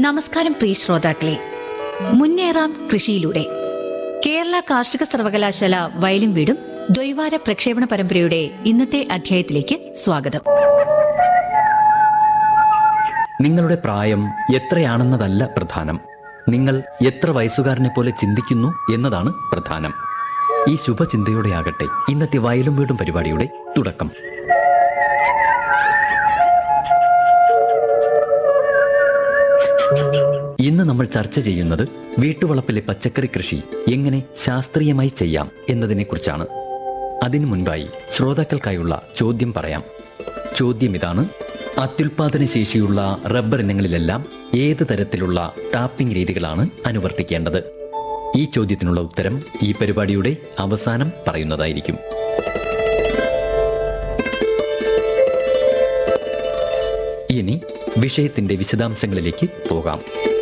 നമസ്കാരം പ്രിയ ശ്രോതാക്കളെ മുന്നേറാം കൃഷിയിലൂടെ കേരള കാർഷിക സർവകലാശാല വയലും വീടും ദ്വൈവാര പ്രക്ഷേപണ പരമ്പരയുടെ ഇന്നത്തെ അധ്യായത്തിലേക്ക് സ്വാഗതം നിങ്ങളുടെ പ്രായം എത്രയാണെന്നതല്ല പ്രധാനം നിങ്ങൾ എത്ര വയസ്സുകാരനെ പോലെ ചിന്തിക്കുന്നു എന്നതാണ് പ്രധാനം ഈ ശുഭചിന്തയോടെയാകട്ടെ ഇന്നത്തെ വയലും വീടും പരിപാടിയുടെ തുടക്കം ഇന്ന് നമ്മൾ ചർച്ച ചെയ്യുന്നത് വീട്ടുവളപ്പിലെ പച്ചക്കറി കൃഷി എങ്ങനെ ശാസ്ത്രീയമായി ചെയ്യാം എന്നതിനെക്കുറിച്ചാണ് അതിനു മുൻപായി ശ്രോതാക്കൾക്കായുള്ള ചോദ്യം പറയാം ചോദ്യം ഇതാണ് അത്യുൽപാദന ശേഷിയുള്ള റബ്ബർ ഇനങ്ങളിലെല്ലാം ഏത് തരത്തിലുള്ള ടാപ്പിംഗ് രീതികളാണ് അനുവർത്തിക്കേണ്ടത് ഈ ചോദ്യത്തിനുള്ള ഉത്തരം ഈ പരിപാടിയുടെ അവസാനം പറയുന്നതായിരിക്കും ഇനി വിഷയത്തിന്റെ വിശദാംശങ്ങളിലേക്ക് പോകാം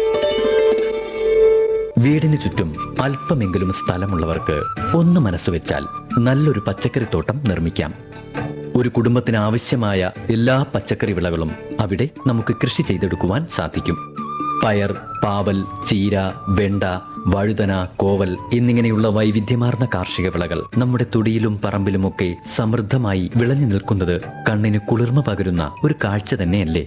വീടിന് ചുറ്റും അല്പമെങ്കിലും സ്ഥലമുള്ളവർക്ക് ഒന്ന് മനസ്സുവെച്ചാൽ നല്ലൊരു പച്ചക്കറിത്തോട്ടം നിർമ്മിക്കാം ഒരു കുടുംബത്തിന് ആവശ്യമായ എല്ലാ പച്ചക്കറി വിളകളും അവിടെ നമുക്ക് കൃഷി ചെയ്തെടുക്കുവാൻ സാധിക്കും പയർ പാവൽ ചീര വെണ്ട വഴുതന കോവൽ എന്നിങ്ങനെയുള്ള വൈവിധ്യമാർന്ന കാർഷിക വിളകൾ നമ്മുടെ തൊടിയിലും പറമ്പിലുമൊക്കെ സമൃദ്ധമായി വിളഞ്ഞു നിൽക്കുന്നത് കണ്ണിന് കുളിർമ പകരുന്ന ഒരു കാഴ്ച തന്നെയല്ലേ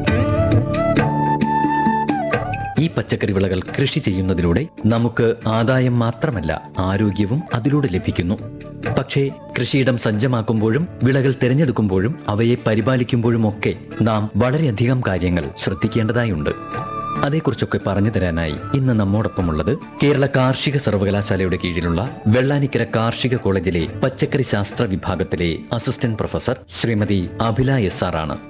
ഈ പച്ചക്കറി വിളകൾ കൃഷി ചെയ്യുന്നതിലൂടെ നമുക്ക് ആദായം മാത്രമല്ല ആരോഗ്യവും അതിലൂടെ ലഭിക്കുന്നു പക്ഷേ കൃഷിയിടം സജ്ജമാക്കുമ്പോഴും വിളകൾ തിരഞ്ഞെടുക്കുമ്പോഴും അവയെ പരിപാലിക്കുമ്പോഴും ഒക്കെ നാം വളരെയധികം കാര്യങ്ങൾ ശ്രദ്ധിക്കേണ്ടതായുണ്ട് അതേക്കുറിച്ചൊക്കെ പറഞ്ഞു തരാനായി ഇന്ന് നമ്മോടൊപ്പമുള്ളത് കേരള കാർഷിക സർവകലാശാലയുടെ കീഴിലുള്ള വെള്ളാനിക്കര കാർഷിക കോളേജിലെ പച്ചക്കറി ശാസ്ത്ര വിഭാഗത്തിലെ assistant professor Shrimati Abhila S R ആണ്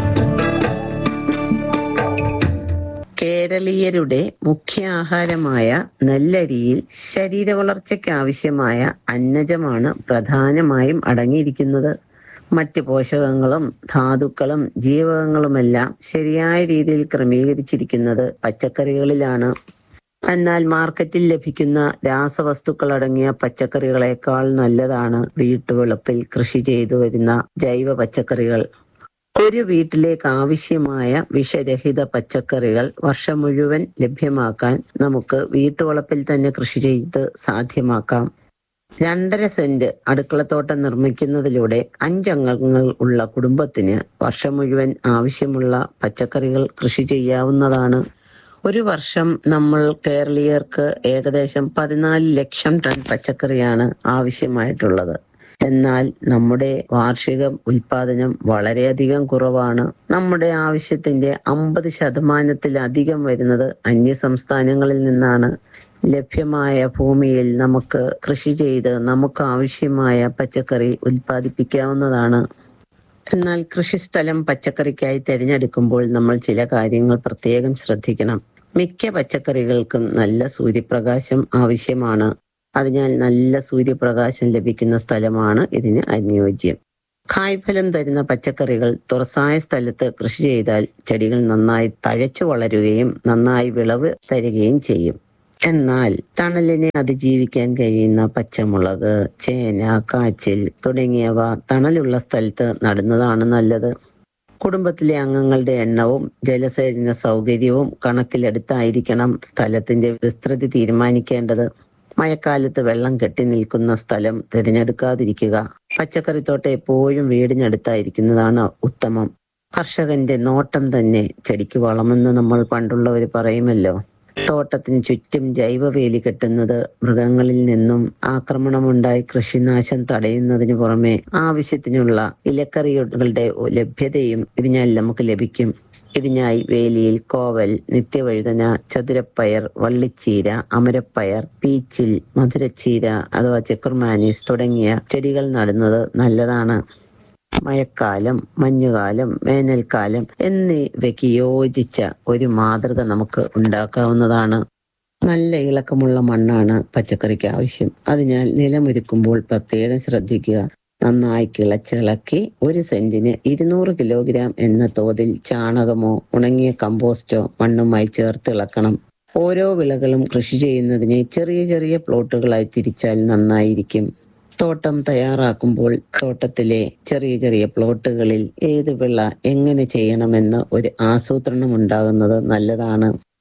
കേരളീയരുടെ മുഖ്യ ആഹാരമായ നെല്ലരിയിൽ ശരീര വളർച്ചയ്ക്ക് ആവശ്യമായ അന്നജമാണ് പ്രധാനമായും അടങ്ങിയിരിക്കുന്നത് മറ്റ് പോഷകങ്ങളും ധാതുക്കളും ജീവകങ്ങളുമെല്ലാം ശരിയായ രീതിയിൽ ക്രമീകരിച്ചിരിക്കുന്നത് പച്ചക്കറികളിലാണ് എന്നാൽ മാർക്കറ്റിൽ ലഭിക്കുന്ന രാസവസ്തുക്കൾ അടങ്ങിയ പച്ചക്കറികളെക്കാൾ നല്ലതാണ് വീട്ടുവളപ്പിൽ കൃഷി ചെയ്തു വരുന്ന ജൈവ പച്ചക്കറികൾ ഒരു വീട്ടിലേക്ക് ആവശ്യമായ വിഷരഹിത പച്ചക്കറികൾ വർഷം മുഴുവൻ ലഭ്യമാക്കാൻ നമുക്ക് വീട്ടുവളപ്പിൽ തന്നെ കൃഷി ചെയ്ത് സാധ്യമാക്കാം രണ്ടര സെന്റ് അടുക്കളത്തോട്ടം നിർമ്മിക്കുന്നതിലൂടെ അഞ്ചംഗങ്ങൾ ഉള്ള കുടുംബത്തിന് വർഷം മുഴുവൻ ആവശ്യമുള്ള പച്ചക്കറികൾ കൃഷി ചെയ്യാവുന്നതാണ് ഒരു വർഷം നമ്മൾ കേരളീയർക്ക് ഏകദേശം പതിനാല് ലക്ഷം ടൺ പച്ചക്കറിയാണ് ആവശ്യമായിട്ടുള്ളത് എന്നാൽ നമ്മുടെ വാർഷിക ഉൽപാദനം വളരെയധികം കുറവാണ് നമ്മുടെ ആവശ്യത്തിന്റെ അമ്പത് ശതമാനത്തിലധികം വരുന്നത് അന്യ സംസ്ഥാനങ്ങളിൽ നിന്നാണ് ലഭ്യമായ ഭൂമിയിൽ നമുക്ക് കൃഷി ചെയ്ത് നമുക്ക് ആവശ്യമായ പച്ചക്കറി ഉൽപ്പാദിപ്പിക്കാവുന്നതാണ് എന്നാൽ കൃഷിസ്ഥലം പച്ചക്കറിക്കായി തിരഞ്ഞെടുക്കുമ്പോൾ നമ്മൾ ചില കാര്യങ്ങൾ പ്രത്യേകം ശ്രദ്ധിക്കണം മിക്ക പച്ചക്കറികൾക്കും നല്ല സൂര്യപ്രകാശം ആവശ്യമാണ് അതിനാൽ നല്ല സൂര്യപ്രകാശം ലഭിക്കുന്ന സ്ഥലമാണ് ഇതിന് അനുയോജ്യം കായ്ഫലം തരുന്ന പച്ചക്കറികൾ തുറസായ സ്ഥലത്ത് കൃഷി ചെയ്താൽ ചെടികൾ നന്നായി തഴച്ചു വളരുകയും നന്നായി വിളവ് തരികയും ചെയ്യും എന്നാൽ തണലിനെ അതിജീവിക്കാൻ കഴിയുന്ന പച്ചമുളക് ചേന കാച്ചിൽ തുടങ്ങിയവ തണലുള്ള സ്ഥലത്ത് നടുന്നതാണ് നല്ലത് കുടുംബത്തിലെ അംഗങ്ങളുടെ എണ്ണവും ജലസേചന സൗകര്യവും കണക്കിലെടുത്തായിരിക്കണം സ്ഥലത്തിന്റെ വിസ്തൃതി തീരുമാനിക്കേണ്ടത് മഴക്കാലത്ത് വെള്ളം കെട്ടി നിൽക്കുന്ന സ്ഥലം തിരഞ്ഞെടുക്കാതിരിക്കുക പച്ചക്കറിത്തോട്ടം എപ്പോഴും വീടിനടുത്തായിരിക്കുന്നതാണ് ഉത്തമം കർഷകന്റെ നോട്ടം തന്നെ ചെടിക്ക് വളമെന്ന് നമ്മൾ പണ്ടുള്ളവർ പറയുമല്ലോ തോട്ടത്തിന് ചുറ്റും ജൈവവേലി കെട്ടുന്നത് മൃഗങ്ങളിൽ നിന്നും ആക്രമണമുണ്ടായി കൃഷിനാശം തടയുന്നതിന് പുറമെ ആവശ്യത്തിനുള്ള ഇലക്കറികളുടെ ലഭ്യതയും ഇതിനാൽ നമുക്ക് ലഭിക്കും ഇതിനായി വേലിയിൽ കോവൽ നിത്യവഴുതന ചതുരപ്പയർ വള്ളിച്ചീര അമരപ്പയർ പീച്ചിൽ മധുരച്ചീര അഥവാ ചെക്കുർമാനീസ് തുടങ്ങിയ ചെടികൾ നടുന്നത് നല്ലതാണ് മഴക്കാലം മഞ്ഞുകാലം വേനൽക്കാലം എന്നിവയ്ക്ക് യോജിച്ച ഒരു മാതൃക നമുക്ക് ഉണ്ടാക്കാവുന്നതാണ് നല്ല ഇളക്കമുള്ള മണ്ണാണ് പച്ചക്കറിക്ക് ആവശ്യം അതിനാൽ നിലമൊരുക്കുമ്പോൾ പ്രത്യേകം ശ്രദ്ധിക്കുക നന്നായി കിളച്ചിളക്കി ഒരു സെന്റിന് ഇരുന്നൂറ് കിലോഗ്രാം എന്ന തോതിൽ ചാണകമോ ഉണങ്ങിയ കമ്പോസ്റ്റോ മണ്ണുമായി ചേർത്ത് ഇളക്കണം ഓരോ വിളകളും കൃഷി ചെയ്യുന്നതിനെ ചെറിയ ചെറിയ പ്ലോട്ടുകളായി തിരിച്ചാൽ നന്നായിരിക്കും തോട്ടം തയ്യാറാക്കുമ്പോൾ തോട്ടത്തിലെ ചെറിയ ചെറിയ പ്ലോട്ടുകളിൽ ഏത് വിള എങ്ങനെ ചെയ്യണമെന്ന് ഒരു ആസൂത്രണം ഉണ്ടാകുന്നത് നല്ലതാണ്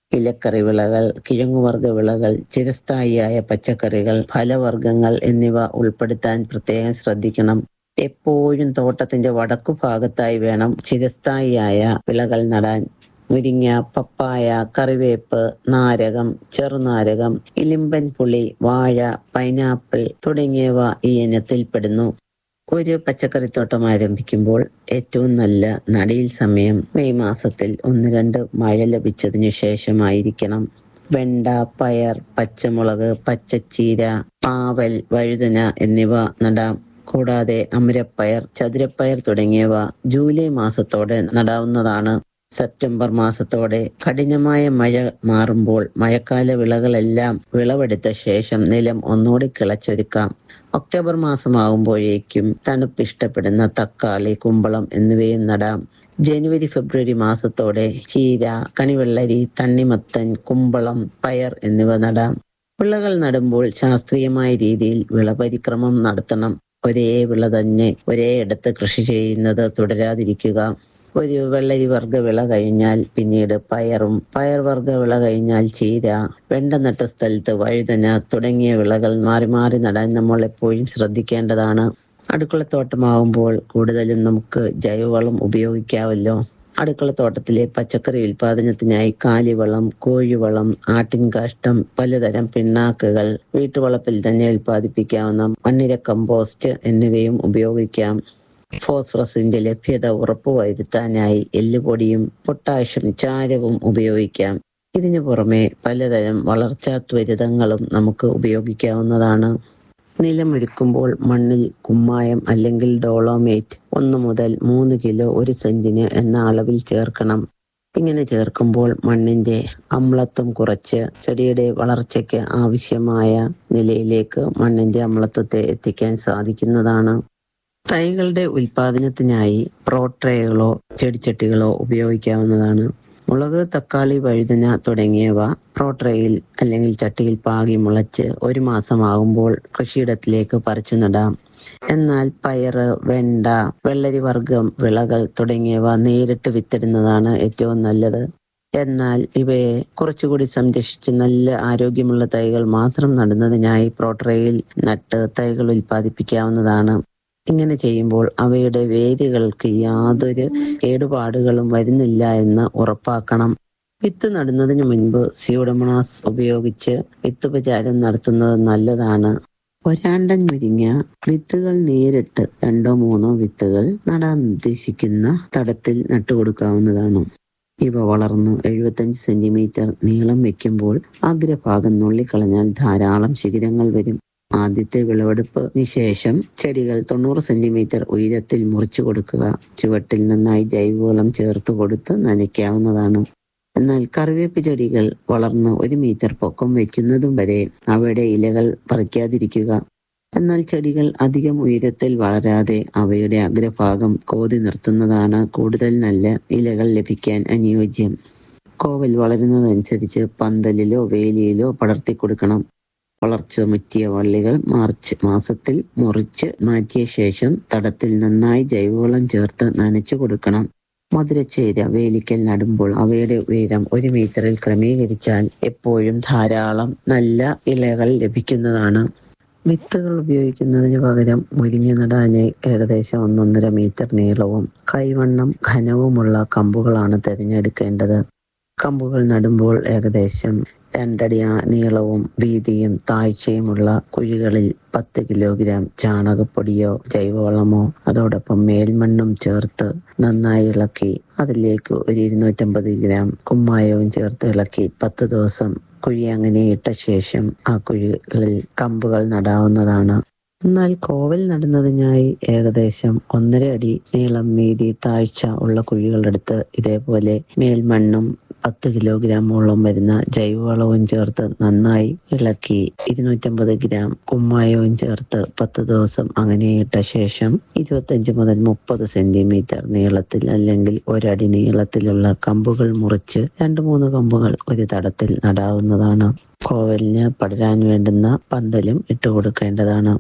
ഇലക്കറി വിളകൾ കിഴങ്ങുവർഗ വിളകൾ ചിരസ്ഥായിയായ പച്ചക്കറികൾ ഫലവർഗ്ഗങ്ങൾ എന്നിവ ഉൾപ്പെടുത്താൻ പ്രത്യേകം ശ്രദ്ധിക്കണം എപ്പോഴും തോട്ടത്തിന്റെ വടക്കു ഭാഗത്തായി വേണം ചിരസ്ഥായിയായ വിളകൾ നടാൻ മുരിങ്ങ പപ്പായ കറിവേപ്പ് നാരകം ചെറുനാരകം ഇലിമ്പൻ പുളി വാഴ പൈനാപ്പിൾ തുടങ്ങിയവ ഈ ഇനത്തിൽപ്പെടുന്നു ഒരു പച്ചക്കറിത്തോട്ടം ആരംഭിക്കുമ്പോൾ ഏറ്റവും നല്ല നടീൽ സമയം മെയ് മാസത്തിൽ ഒന്ന് രണ്ട് മഴ ലഭിച്ചതിനു ശേഷമായിരിക്കണം വെണ്ട പയർ പച്ചമുളക് പച്ചച്ചീര പാവൽ വഴുതന എന്നിവ നടാം കൂടാതെ അമരപ്പയർ ചതുരപ്പയർ തുടങ്ങിയവ ജൂലൈ മാസത്തോടെ നടാവുന്നതാണ് സെപ്റ്റംബർ മാസത്തോടെ കഠിനമായ മഴ മാറുമ്പോൾ മഴക്കാല വിളകളെല്ലാം വിളവെടുത്ത ശേഷം നിലം ഒന്നുകൂടി കിളച്ചൊരുക്കാം ഒക്ടോബർ മാസമാകുമ്പോഴേക്കും തണുപ്പ് ഇഷ്ടപ്പെടുന്ന തക്കാളി കുമ്പളം എന്നിവയും നടാം ജനുവരി ഫെബ്രുവരി മാസത്തോടെ ചീര കണിവെള്ളരി തണ്ണിമത്തൻ കുമ്പളം പയർ എന്നിവ നടാം വിളകൾ നടുമ്പോൾ ശാസ്ത്രീയമായ രീതിയിൽ വിളപരിക്രമം നടത്തണം ഒരേ വിള തന്നെ ഒരേ ഇടത്ത് കൃഷി ചെയ്യുന്നത് തുടരാതിരിക്കുക ഒരു വെള്ളരി വർഗ വിള കഴിഞ്ഞാൽ പിന്നീട് പയറും പയർ വർഗ വിള കഴിഞ്ഞാൽ ചീര വെണ്ട നട്ട സ്ഥലത്ത് വഴുതന തുടങ്ങിയ വിളകൾ മാറി മാറി നടാൻ നമ്മൾ എപ്പോഴും ശ്രദ്ധിക്കേണ്ടതാണ് അടുക്കളത്തോട്ടമാകുമ്പോൾ കൂടുതലും നമുക്ക് ജൈവവളം ഉപയോഗിക്കാമല്ലോ അടുക്കളത്തോട്ടത്തിലെ പച്ചക്കറി ഉൽപാദനത്തിനായി കാലിവളം കോഴിവളം ആട്ടിൻകാഷ്ടം പലതരം പിണ്ണാക്കുകൾ വീട്ടുവളപ്പിൽ തന്നെ ഉൽപ്പാദിപ്പിക്കാവുന്ന മണ്ണിര കമ്പോസ്റ്റ് എന്നിവയും ഉപയോഗിക്കാം ഫോസ്ഫറസിന്റെ ലഭ്യത ഉറപ്പുവരുത്താനായി എല്ലുപൊടിയും പൊട്ടാഷ്യം ചാരവും ഉപയോഗിക്കാം ഇതിനു പുറമെ പലതരം വളർച്ചാ ത്വരിതങ്ങളും നമുക്ക് ഉപയോഗിക്കാവുന്നതാണ് നിലമൊരുക്കുമ്പോൾ മണ്ണിൽ കുമ്മായം അല്ലെങ്കിൽ ഡോളോമേറ്റ് ഒന്ന് മുതൽ മൂന്ന് കിലോ ഒരു സെന്റിന് എന്ന അളവിൽ ചേർക്കണം ഇങ്ങനെ ചേർക്കുമ്പോൾ മണ്ണിന്റെ അമ്ലത്വം കുറച്ച് ചെടിയുടെ വളർച്ചയ്ക്ക് ആവശ്യമായ നിലയിലേക്ക് മണ്ണിന്റെ അമ്ലത്വത്തെ എത്തിക്കാൻ സാധിക്കുന്നതാണ് തൈകളുടെ ഉൽപാദനത്തിനായി പ്രോട്രേകളോ ചെടിച്ചട്ടികളോ ഉപയോഗിക്കാവുന്നതാണ് മുളക് തക്കാളി വഴുതന തുടങ്ങിയവ പ്രോട്രയിൽ അല്ലെങ്കിൽ ചട്ടിയിൽ പാകി മുളച്ച് ഒരു മാസമാകുമ്പോൾ കൃഷിയിടത്തിലേക്ക് പറിച്ചു നടാം എന്നാൽ പയറ് വെണ്ട വെള്ളരി വർഗം വിളകൾ തുടങ്ങിയവ നേരിട്ട് വിത്തിടുന്നതാണ് ഏറ്റവും നല്ലത് എന്നാൽ ഇവയെ കുറച്ചുകൂടി സംരക്ഷിച്ച് നല്ല ആരോഗ്യമുള്ള തൈകൾ മാത്രം നടുന്നതിനായി പ്രോട്രയിൽ നട്ട് തൈകൾ ഉൽപ്പാദിപ്പിക്കാവുന്നതാണ് ഇങ്ങനെ ചെയ്യുമ്പോൾ അവയുടെ വേരുകൾക്ക് യാതൊരു കേടുപാടുകളും വരുന്നില്ല എന്ന് ഉറപ്പാക്കണം വിത്ത് നടുന്നതിന് മുൻപ് സ്യൂഡമണാസ് ഉപയോഗിച്ച് വിത്തുപചാരം നടത്തുന്നത് നല്ലതാണ് ഒരാണ്ടൻ മുരിങ്ങ വിത്തുകൾ നേരിട്ട് രണ്ടോ മൂന്നോ വിത്തുകൾ നടാൻ ഉദ്ദേശിക്കുന്ന തടത്തിൽ നട്ടുകൊടുക്കാവുന്നതാണ് ഇവ വളർന്ന് എഴുപത്തഞ്ച് സെന്റിമീറ്റർ നീളം വെക്കുമ്പോൾ അഗ്രഭാഗം നുള്ളിക്കളഞ്ഞാൽ ധാരാളം ശിഖരങ്ങൾ വരും ആദ്യത്തെ വിളവെടുപ്പിന് ശേഷം ചെടികൾ തൊണ്ണൂറ് സെന്റിമീറ്റർ ഉയരത്തിൽ മുറിച്ചു കൊടുക്കുക ചുവട്ടിൽ നന്നായി ജൈവവളം ചേർത്ത് കൊടുത്ത് നനയ്ക്കാവുന്നതാണ് എന്നാൽ കറിവേപ്പ് ചെടികൾ വളർന്ന് ഒരു മീറ്റർ പൊക്കം വയ്ക്കുന്നതും വരെ അവയുടെ ഇലകൾ പറിക്കാതിരിക്കുക എന്നാൽ ചെടികൾ അധികം ഉയരത്തിൽ വളരാതെ അവയുടെ അഗ്രഭാഗം കോതി നിർത്തുന്നതാണ് കൂടുതൽ നല്ല ഇലകൾ ലഭിക്കാൻ അനുയോജ്യം കോവൽ വളരുന്നതനുസരിച്ച് പന്തലിലോ വേലിയിലോ പടർത്തി കൊടുക്കണം വളർച്ച മുറ്റിയ വള്ളികൾ മാർച്ച് മാസത്തിൽ മുറിച്ച് മാറ്റിയ ശേഷം തടത്തിൽ നന്നായി ജൈവവളം ചേർത്ത് നനച്ചു കൊടുക്കണം മധുരച്ചേര വേലിക്കൽ നടുമ്പോൾ അവയുടെ ഉയരം ഒരു മീറ്ററിൽ ക്രമീകരിച്ചാൽ എപ്പോഴും ധാരാളം നല്ല ഇലകൾ ലഭിക്കുന്നതാണ് വിത്തുകൾ ഉപയോഗിക്കുന്നതിന് പകരം മുരിങ്ങ നടാനായി ഏകദേശം ഒന്നൊന്നര മീറ്റർ നീളവും കൈവണ്ണം ഘനവുമുള്ള കമ്പുകളാണ് തിരഞ്ഞെടുക്കേണ്ടത് കമ്പുകൾ നടുമ്പോൾ ഏകദേശം രണ്ടടി ആ- നീളവും വീതിയും താഴ്ചയുമുള്ള കുഴികളിൽ പത്ത് കിലോഗ്രാം ചാണകപ്പൊടിയോ ജൈവവളമോ അതോടൊപ്പം മേൽമണ്ണും ചേർത്ത് നന്നായി ഇളക്കി അതിലേക്ക് ഒരു ഇരുന്നൂറ്റമ്പത് ഗ്രാം കുമ്മായവും ചേർത്ത് ഇളക്കി പത്ത് ദിവസം കുഴി അങ്ങനെ ഇട്ട ശേഷം ആ കുഴികളിൽ കമ്പുകൾ നടാവുന്നതാണ് എന്നാൽ കോവൽ നടുന്നതിനായി ഏകദേശം ഒന്നര അടി നീളം വീതി താഴ്ച ഉള്ള കുഴികളെടുത്ത് ഇതേപോലെ മേൽമണ്ണും പത്ത് കിലോഗ്രാമോളം വരുന്ന ജൈവവളവും ചേർത്ത് നന്നായി ഇളക്കി ഇരുന്നൂറ്റമ്പത് ഗ്രാം കുമ്മായവും ചേർത്ത് പത്ത് ദിവസം അങ്ങനെ ഇട്ട ശേഷം ഇരുപത്തഞ്ച് മുതൽ മുപ്പത് സെന്റിമീറ്റർ നീളത്തിൽ അല്ലെങ്കിൽ ഒരടി നീളത്തിലുള്ള കമ്പുകൾ മുറിച്ച് രണ്ട് മൂന്ന് കമ്പുകൾ ഒരു തടത്തിൽ നടാവുന്നതാണ് കോവലിന് പടരാൻ വേണ്ടുന്ന പന്തലും ഇട്ടുകൊടുക്കേണ്ടതാണ്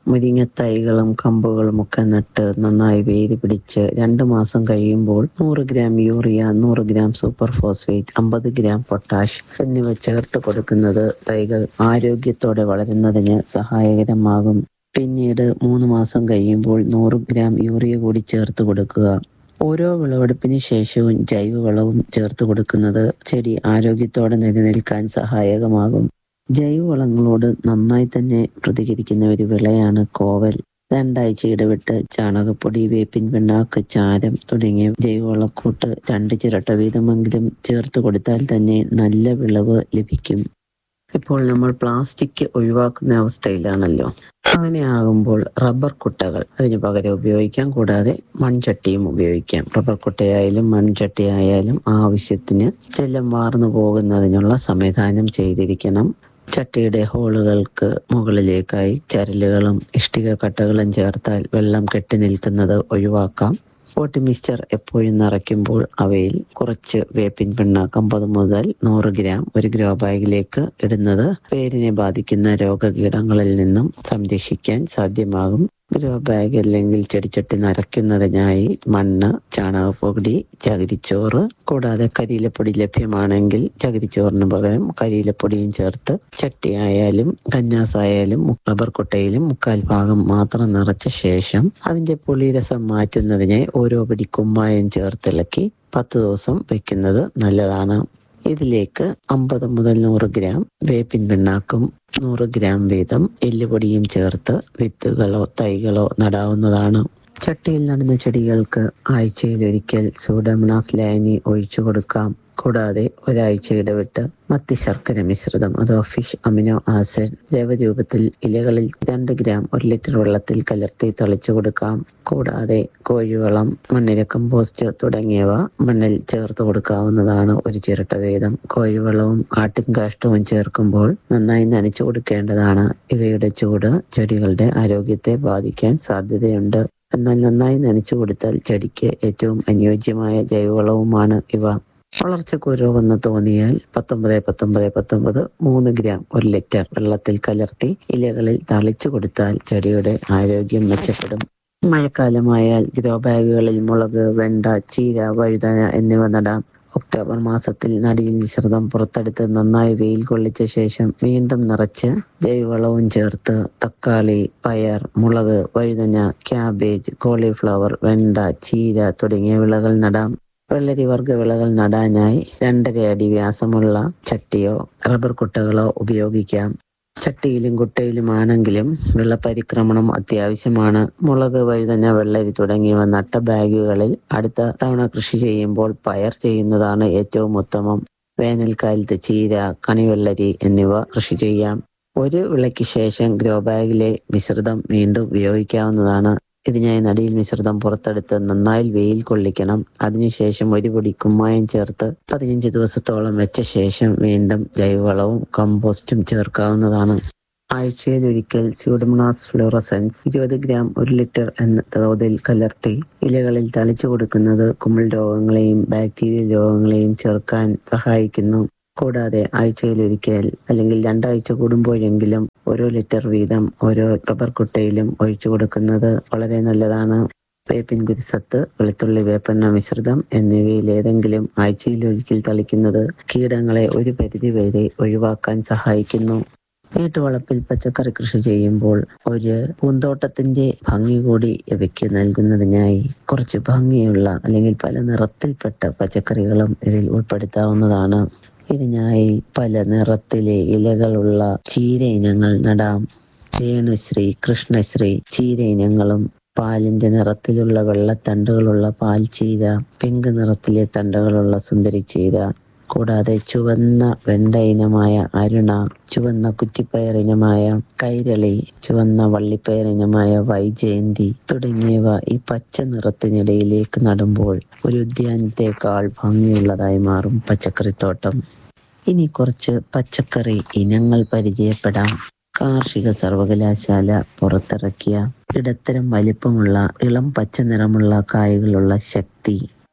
മുരിങ്ങത്തൈകളും കമ്പുകളും ഒക്കെ നട്ട് നന്നായി വേര് പിടിച്ച് രണ്ട് മാസം കഴിയുമ്പോൾ നൂറ് ഗ്രാം യൂറിയ നൂറ് ഗ്രാം സൂപ്പർ ഫോസ്ഫേറ്റ് അമ്പത് ഗ്രാം പൊട്ടാഷ് എന്നിവ ചേർത്ത് കൊടുക്കുന്നത് തൈകൾ ആരോഗ്യത്തോടെ വളരുന്നതിന് സഹായകരമാകും പിന്നീട് മൂന്ന് മാസം കഴിയുമ്പോൾ നൂറ് ഗ്രാം യൂറിയ കൂടി ചേർത്ത് കൊടുക്കുക ഓരോ വിളവെടുപ്പിന് ശേഷവും ജൈവവളവും ചേർത്ത് കൊടുക്കുന്നത് ചെടി ആരോഗ്യത്തോടെ നിലനിൽക്കാൻ സഹായകമാകും ജൈവവളങ്ങളോട് നന്നായി തന്നെ പ്രതികരിക്കുന്ന ഒരു വിളയാണ് കോവൽ രണ്ടാഴ്ച ഇടവിട്ട് ചാണകപ്പൊടി വേപ്പിൻ പിണ്ണാക്ക് ചാരം തുടങ്ങിയ ജൈവവളക്കൂട്ട് രണ്ട് ചിരട്ട വീതമെങ്കിലും ചേർത്ത് കൊടുത്താൽ തന്നെ നല്ല വിളവ് ലഭിക്കും ഇപ്പോൾ നമ്മൾ പ്ലാസ്റ്റിക് ഒഴിവാക്കുന്ന അവസ്ഥയിലാണല്ലോ അങ്ങനെ ആകുമ്പോൾ റബ്ബർ കുട്ടകൾ അതിന് പകരം ഉപയോഗിക്കാം കൂടാതെ മൺചട്ടിയും ഉപയോഗിക്കാം റബ്ബർ കുട്ടയായാലും മൺചട്ടിയായാലും ആവശ്യത്തിന് ജലം വാർന്നു പോകുന്നതിനുള്ള സംവിധാനം ചെയ്തിരിക്കണം ചട്ടിയുടെ ഹോളുകൾക്ക് മുകളിലേക്കായി ചരലുകളും ഇഷ്ടിക കട്ടകളും ചേർത്താൽ വെള്ളം കെട്ടി നിൽക്കുന്നത് ഒഴിവാക്കാം പോട്ടി മിക്സ്ചർ എപ്പോഴും നിറയ്ക്കുമ്പോൾ അവയിൽ കുറച്ച് വേപ്പിൻ പിണ്ണാക്ക് അമ്പത് മുതൽ നൂറ് ഗ്രാം ഒരു ഗ്രോ ബാഗിലേക്ക് ഇടുന്നത് പേരിനെ ബാധിക്കുന്ന രോഗകീടങ്ങളിൽ നിന്നും സംരക്ഷിക്കാൻ സാധ്യമാകും ഗ്രോ ബാഗ് അല്ലെങ്കിൽ ചെടിച്ചട്ടി നിറയ്ക്കുന്നതിനായി മണ്ണ് ചാണകപ്പൊടി ചകിരിച്ചോറ് കൂടാതെ കരിയിലപ്പൊടി ലഭ്യമാണെങ്കിൽ ചകിരിച്ചോറിന് പകരം കരിയിലപ്പൊടിയും ചേർത്ത് ചട്ടിയായാലും കന്നാസായാലും റബ്ബർ കുട്ടയിലും മുക്കാൽ ഭാഗം മാത്രം നിറച്ച ശേഷം അതിന്റെ പുളിരസം മാറ്റുന്നതിനായി ഓരോ പിടി കുമ്മായം ചേർത്തിളക്കി പത്ത് ദിവസം വെക്കുന്നത് നല്ലതാണ് ഇതിലേക്ക് അമ്പത് മുതൽ നൂറ് ഗ്രാം വേപ്പിൻ പിണ്ണാക്കും നൂറ് ഗ്രാം വീതം എല്ലുപൊടിയും ചേർത്ത് വിത്തുകളോ തൈകളോ നടാവുന്നതാണ് ചട്ടിയിൽ നടുന്ന ചെടികൾക്ക് ആഴ്ചയിൽ ഒരിക്കൽ സൂഡമണാസ് ലായനി ഒഴിച്ചു കൊടുക്കാം കൂടാതെ ഒരാഴ്ച ഇടവിട്ട് മത്തി ശർക്കര മിശ്രിതം അഥവാ ഫിഷ് അമിനോ ആസിഡ് ദ്രവരൂപത്തിൽ ഇലകളിൽ രണ്ട് ഗ്രാം ഒരു ലിറ്റർ വെള്ളത്തിൽ കലർത്തി തളിച്ചു കൊടുക്കാം കൂടാതെ കോഴിവളം മണ്ണിര കമ്പോസ്റ്റ് തുടങ്ങിയവ മണ്ണിൽ ചേർത്ത് കൊടുക്കാവുന്നതാണ് ഒരു ചിരട്ട വീതം കോഴിവളവും ആട്ടിൻകാഷ്ടവും ചേർക്കുമ്പോൾ നന്നായി നനച്ചു കൊടുക്കേണ്ടതാണ് ഇവയുടെ ചൂട് ചെടികളുടെ ആരോഗ്യത്തെ ബാധിക്കാൻ സാധ്യതയുണ്ട് എന്നാൽ നന്നായി നനച്ചു കൊടുത്താൽ ചെടിക്ക് ഏറ്റവും അനുയോജ്യമായ ജൈവവളവുമാണ് ഇവ വളർച്ചയ്ക്ക് രോഗമെന്ന് തോന്നിയാൽ പത്തൊമ്പത് പത്തൊമ്പത് പത്തൊമ്പത് മൂന്ന് ഗ്രാം ഒരു ലിറ്റർ വെള്ളത്തിൽ കലർത്തി ഇലകളിൽ തളിച്ചു കൊടുത്താൽ ചെടിയുടെ ആരോഗ്യം മെച്ചപ്പെടും മഴക്കാലമായാൽ ഗ്രോ ബാഗുകളിൽ മുളക് വെണ്ട ചീര വഴുതന എന്നിവ നടാം ഒക്ടോബർ മാസത്തിൽ നടിയിൽ മിശ്രിതം പുറത്തെടുത്ത് നന്നായി വെയിൽ കൊള്ളിച്ച ശേഷം വീണ്ടും നിറച്ച് ജൈവവളവും ചേർത്ത് തക്കാളി പയർ മുളക് വഴുതന ക്യാബേജ് കോളിഫ്ലവർ വെണ്ട ചീര തുടങ്ങിയ വിളകൾ നടാം വെള്ളരി വർഗ വിളകൾ നടാനായി രണ്ടര അടി വ്യാസമുള്ള ചട്ടിയോ റബ്ബർ കുട്ടകളോ ഉപയോഗിക്കാം ചട്ടിയിലും കുട്ടയിലുമാണെങ്കിലും വെള്ളപരിക്രമണം അത്യാവശ്യമാണ് മുളക് വഴുതന വെള്ളരി തുടങ്ങിയവ നട്ട ബാഗുകളിൽ അടുത്ത തവണ കൃഷി ചെയ്യുമ്പോൾ പയർ ചെയ്യുന്നതാണ് ഏറ്റവും ഉത്തമം വേനൽക്കാലത്ത് ചീര കണിവെള്ളരി എന്നിവ കൃഷി ചെയ്യാം ഒരു വിളയ്ക്ക് ശേഷം ഗ്രോ ബാഗിലെ മിശ്രിതം വീണ്ടും ഉപയോഗിക്കാവുന്നതാണ് ഇതിനായി നടിയിൽ മിശ്രിതം പുറത്തെടുത്ത് നന്നായി വെയിൽ കൊള്ളിക്കണം അതിനുശേഷം ഒരു പൊടി കുമ്മായം ചേർത്ത് പതിനഞ്ച് ദിവസത്തോളം വെച്ച ശേഷം വീണ്ടും ജൈവവളവും കമ്പോസ്റ്റും ചേർക്കാവുന്നതാണ് ആഴ്ചയിൽ ഒരിക്കൽ സ്യൂഡമണാസ് ഫ്ലോറസൻസ് ഇരുപത് ഗ്രാം ഒരു ലിറ്റർ എന്ന തോതിൽ കലർത്തി ഇലകളിൽ തളിച്ചു കൊടുക്കുന്നത് കുമിൾ രോഗങ്ങളെയും ബാക്ടീരിയൽ രോഗങ്ങളെയും ചെറുക്കാൻ സഹായിക്കുന്നു കൂടാതെ ആഴ്ചയിൽ ഒരിക്കൽ അല്ലെങ്കിൽ രണ്ടാഴ്ച കൂടുമ്പോഴെങ്കിലും ഓരോ ലിറ്റർ വീതം ഓരോ റബ്ബർ കുട്ടയിലും ഒഴിച്ചു കൊടുക്കുന്നത് വളരെ നല്ലതാണ് വേപ്പിൻ കുരിസത്ത് വെളുത്തുള്ളി വേപ്പെണ്ണ മിശ്രിതം എന്നിവയിൽ ഏതെങ്കിലും ആഴ്ചയിൽ ഒരിക്കൽ തളിക്കുന്നത് കീടങ്ങളെ ഒരു പരിധി വരെ ഒഴിവാക്കാൻ സഹായിക്കുന്നു വീട്ടുവളപ്പിൽ പച്ചക്കറി കൃഷി ചെയ്യുമ്പോൾ ഒരു പൂന്തോട്ടത്തിന്റെ ഭംഗി കൂടി ഇവയ്ക്ക് നൽകുന്നതിനായി കുറച്ച് ഭംഗിയുള്ള അല്ലെങ്കിൽ പല നിറത്തിൽപ്പെട്ട പച്ചക്കറികളും ഇതിൽ ഉൾപ്പെടുത്താവുന്നതാണ് ഇതിനായി പല നിറത്തിലെ ഇലകളുള്ള ചീര ഇനങ്ങൾ നടാം രേണുശ്രീ കൃഷ്ണശ്രീ ചീര ഇനങ്ങളും പാലിന്റെ നിറത്തിലുള്ള വെള്ളത്തണ്ടുകളുള്ള പാൽ ചീര പിങ്ക് നിറത്തിലെ തണ്ടുകളുള്ള സുന്ദരി ചീര കൂടാതെ ചുവന്ന വെണ്ട ഇനമായ അരുണ ചുവന്ന കുറ്റിപ്പയർ ഇനമായ കൈരളി ചുവന്ന വള്ളിപ്പയർ ഇനമായ വൈജയന്തി തുടങ്ങിയവ ഈ പച്ച നിറത്തിനിടയിലേക്ക് നടുമ്പോൾ ഒരു ഉദ്യാനത്തെക്കാൾ ഭംഗിയുള്ളതായി മാറും പച്ചക്കറിത്തോട്ടം ഇനി കുറച്ച് പച്ചക്കറി ഇനങ്ങൾ പരിചയപ്പെടാം കാർഷിക സർവകലാശാല പുറത്തിറക്കിയ ഇടത്തരം വലിപ്പമുള്ള ഇളം പച്ച നിറമുള്ള കായകളുള്ള ശക്തി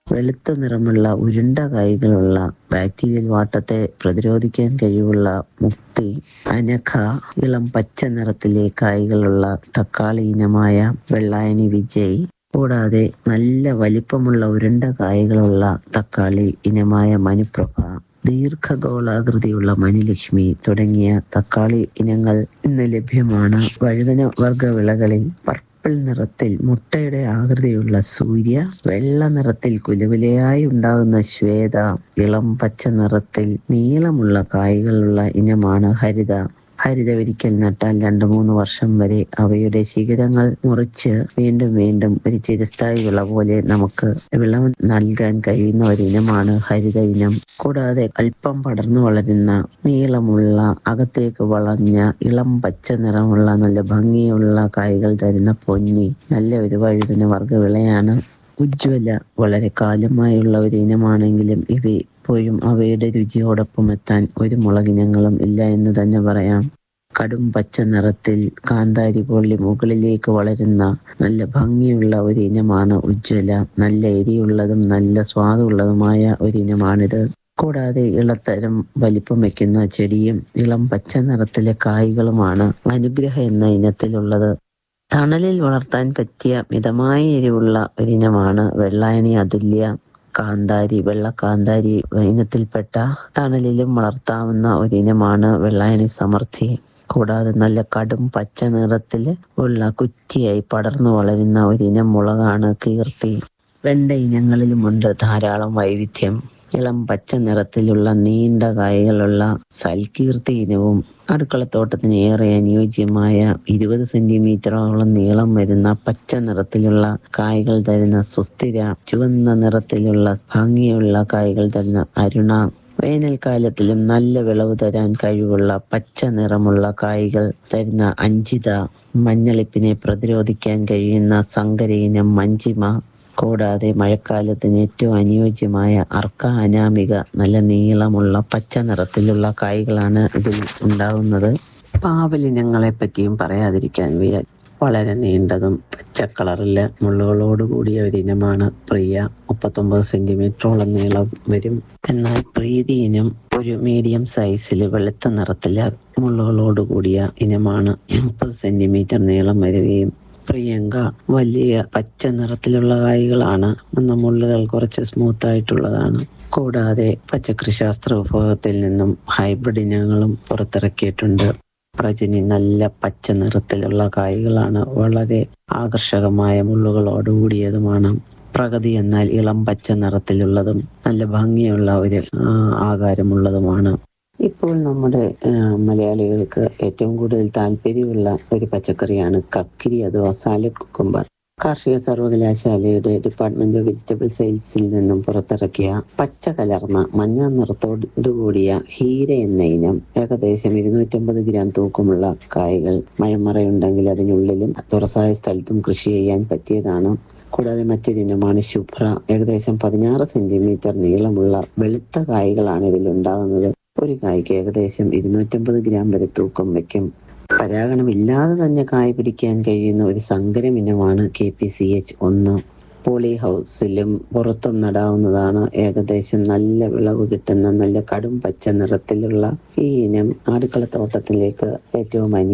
വെളുത്ത നിറമുള്ള ഉരുണ്ട കായ്കളുള്ള ബാക്ടീരിയൽ വാട്ടത്തെ പ്രതിരോധിക്കാൻ കഴിവുള്ള മുക്തി അനഘ ഇളം പച്ച നിറത്തിലെ കായ്കളുള്ള തക്കാളി ഇനമായ വെള്ളായണി വിജയ് കൂടാതെ നല്ല വലിപ്പമുള്ള ഉരുണ്ട കായകളുള്ള തക്കാളി ഇനമായ മനുപ്രഭ ദീർഘഗോളാകൃതിയുള്ള മനുലക്ഷ്മി തുടങ്ങിയ തക്കാളി ഇനങ്ങൾ ഇന്ന് ലഭ്യമാണ് വഴുതന വർഗ വിളകളിൽ പർപ്പിൾ നിറത്തിൽ മുട്ടയുടെ ആകൃതിയുള്ള സൂര്യ വെള്ള നിറത്തിൽ കുലുകുലയായി ഉണ്ടാകുന്ന ശ്വേത ഇളം പച്ച നിറത്തിൽ നീളമുള്ള കായ്കളുള്ള ഇനമാണ് ഹരിത ഹരിതവരിക്കൽ നട്ടാൽ രണ്ടു മൂന്ന് വർഷം വരെ അവയുടെ ശിഖരങ്ങൾ മുറിച്ച് വീണ്ടും വീണ്ടും ഒരു ചിരസ്ഥായി വിള പോലെ നമുക്ക് വിളവ് നൽകാൻ കഴിയുന്ന ഒരു ഇനമാണ് ഹരിത ഇനം കൂടാതെ അല്പം പടർന്നു വളരുന്ന നീളമുള്ള അകത്തേക്ക് വളഞ്ഞ ഇളം പച്ച നിറമുള്ള നല്ല ഭംഗിയുള്ള കായ്കൾ തരുന്ന പൊന്നി നല്ല ഒരു വഴുതന വർഗ വിളയാണ് ഉജ്ജ്വല വളരെ കാലമായുള്ള ഒരു ഇനമാണെങ്കിലും ഇവ ഇപ്പോഴും അവയുടെ രുചിയോടൊപ്പം എത്താൻ ഒരു മുളകിനങ്ങളും ഇല്ല എന്ന് തന്നെ പറയാം കടും പച്ച നിറത്തിൽ കാന്താരി പൊള്ളി മുകളിലേക്ക് വളരുന്ന നല്ല ഭംഗിയുള്ള ഒരു ഇനമാണ് ഉജ്ജ്വല നല്ല എരിയുള്ളതും നല്ല സ്വാദുള്ളതുമായ ഒരു ഇനമാണിത് കൂടാതെ ഇളത്തരം വലിപ്പം വെക്കുന്ന ചെടിയും ഇളം പച്ച നിറത്തിലെ കായ്കളുമാണ് അനുഗ്രഹ എന്ന ഇനത്തിലുള്ളത് തണലിൽ വളർത്താൻ പറ്റിയ മിതമായ എരിവുള്ള ഒരിനമാണ് വെള്ളായണി അതുല്യ കാന്താരി വെള്ള കാന്താരി ഇനത്തിൽപ്പെട്ട തണലിലും വളർത്താവുന്ന ഒരിനമാണ് വെള്ളായണി സമൃദ്ധി കൂടാതെ നല്ല കടും പച്ച നിറത്തിൽ ഉള്ള കുറ്റിയായി പടർന്നു വളരുന്ന ഒരിനം മുളകാണ് കീർത്തി വെണ്ട ഇനങ്ങളിലുമുണ്ട് ധാരാളം വൈവിധ്യം ഇളം പച്ച നിറത്തിലുള്ള നീണ്ട കായകളുള്ള സൽകീർത്തി ഇനവും അടുക്കളത്തോട്ടത്തിന് ഏറെ അനുയോജ്യമായ ഇരുപത് സെന്റിമീറ്ററോളം നീളം വരുന്ന പച്ച നിറത്തിലുള്ള കായ്കൾ തരുന്ന സുസ്ഥിര ചുവന്ന നിറത്തിലുള്ള ഭംഗിയുള്ള കായ്കൾ തരുന്ന അരുണ വേനൽക്കാലത്തിലും നല്ല വിളവ് തരാൻ കഴിവുള്ള പച്ച നിറമുള്ള കായ്കൾ തരുന്ന അഞ്ചിത മഞ്ഞളിപ്പിനെ പ്രതിരോധിക്കാൻ കഴിയുന്ന സങ്കര ഇനം മഞ്ചിമ കൂടാതെ മഴക്കാലത്തിന് ഏറ്റവും അനുയോജ്യമായ അർക്ക അനാമിക നല്ല നീളമുള്ള പച്ച നിറത്തിലുള്ള കായ്കളാണ് ഇതിൽ ഉണ്ടാകുന്നത് പാവലിനങ്ങളെ പറ്റിയും പറയാതിരിക്കാൻ വയ്യ വളരെ നീണ്ടതും പച്ച കളറില് മുള്ളുകളോട് കൂടിയ ഒരു ഇനമാണ് പ്രിയ മുപ്പത്തൊമ്പത് സെന്റിമീറ്ററോളം നീളം വരും എന്നാൽ പ്രീതി ഇനം ഒരു മീഡിയം സൈസിൽ വെളുത്ത നിറത്തില് മുള്ളുകളോട് കൂടിയ ഇനമാണ് മുപ്പത് സെന്റിമീറ്റർ നീളം വരികയും പ്രിയങ്ക വലിയ പച്ച നിറത്തിലുള്ള കായ്കളാണ് എന്ന മുള്ളുകൾ കുറച്ച് സ്മൂത്ത് ആയിട്ടുള്ളതാണ് കൂടാതെ പച്ചക്കറി ശാസ്ത്ര വിഭാഗത്തിൽ നിന്നും ഹൈബ്രിഡ് ഇനങ്ങളും പുറത്തിറക്കിയിട്ടുണ്ട് പ്രജനി നല്ല പച്ച നിറത്തിലുള്ള കായ്കളാണ് വളരെ ആകർഷകമായ മുള്ളുകളോട് കൂടിയതുമാണ് പ്രഗതി എന്നാൽ ഇളം പച്ച നിറത്തിലുള്ളതും നല്ല ഭംഗിയുള്ള ഒരു ആ, ആകാരമുള്ളതുമാണ് ഇപ്പോൾ നമ്മുടെ ആ, മലയാളികൾക്ക് ഏറ്റവും കൂടുതൽ താല്പര്യമുള്ള ഒരു പച്ചക്കറിയാണ് കക്കിരി അഥവാ സാലഡ് കുക്കുംബർ കാർഷിക സർവകലാശാലയുടെ ഡിപ്പാർട്ട്മെന്റ് ഓഫ് വെജിറ്റബിൾ സയൻസിൽ നിന്നും പുറത്തിറക്കിയ പച്ച കലർന്ന മഞ്ഞ നിറത്തോടു കൂടിയ ഹീര എന്ന ഇനം ഏകദേശം ഇരുന്നൂറ്റമ്പത് ഗ്രാം തൂക്കമുള്ള കായകൾ മഴമറയുണ്ടെങ്കിൽ അതിനുള്ളിലും തുറസായ സ്ഥലത്തും കൃഷി ചെയ്യാൻ പറ്റിയതാണ് കൂടാതെ മറ്റൊരു ഇനമാണ് ശുഭ്ര ഏകദേശം പതിനാറ് സെന്റിമീറ്റർ നീളമുള്ള വെളുത്ത കായ്കളാണ് ഇതിൽ ഉണ്ടാകുന്നത് ഒരു കായ്ക്ക് ഏകദേശം ഇരുന്നൂറ്റമ്പത് ഗ്രാം വരെ തൂക്കം വയ്ക്കും പരാഗണമില്ലാതെ തന്നെ കായ പിടിക്കാൻ കഴിയുന്ന ഒരു സങ്കരം ഇനമാണ് കെ പി സി എച്ച് ഒന്ന് പോളി ഹൗസിലും പുറത്തും നടാവുന്നതാണ് ഏകദേശം നല്ല വിളവ് കിട്ടുന്ന നല്ല കടും പച്ച നിറത്തിലുള്ള ഈ ഇനം അടുക്കളത്തോട്ടത്തിലേക്ക് ഏറ്റവും അനു